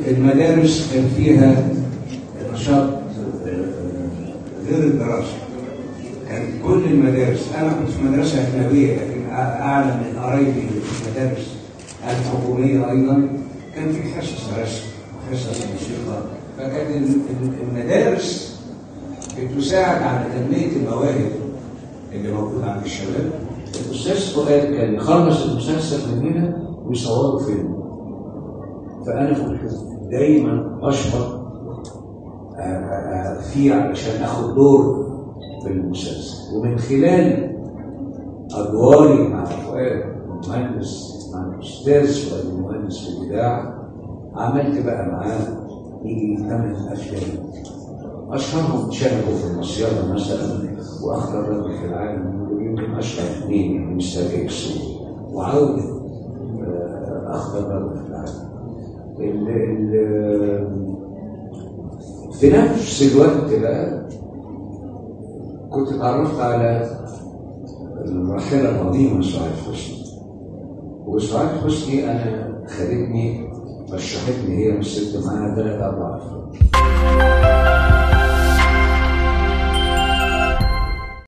المدارس كان فيها نشاط غير الدراسة كان كل المدارس أنا كنت في مدرسة أجنبية لكن أعلم من قرايبي في المدارس الحكومية أيضا كان في حصص رسم وحصص موسيقى فكانت المدارس بتساعد على تنمية المواهب اللي موجودة عند الشباب الأستاذ فؤاد كان يخلص المسلسل من هنا ويصوره فيلم فأنا كنت دايما أشبط فيه علشان آخد دور في المسلسل ومن خلال أدواري مع فؤاد المهندس مع الأستاذ فؤاد المهندس في الإذاعة عملت بقى معاه يجي ثمان أفلام أشهرهم شنبه في المصيادة مثلا وأخطر رجل في العالم يمكن أشهر اثنين يعني مستر إكس وعودة أخطر رجل في العالم ال ال في نفس الوقت بقى كنت اتعرفت على الراحلة العظيمة سعاد حسني وسعاد حسني أنا خدتني رشحتني هي والست معاها ثلاث أربع أفلام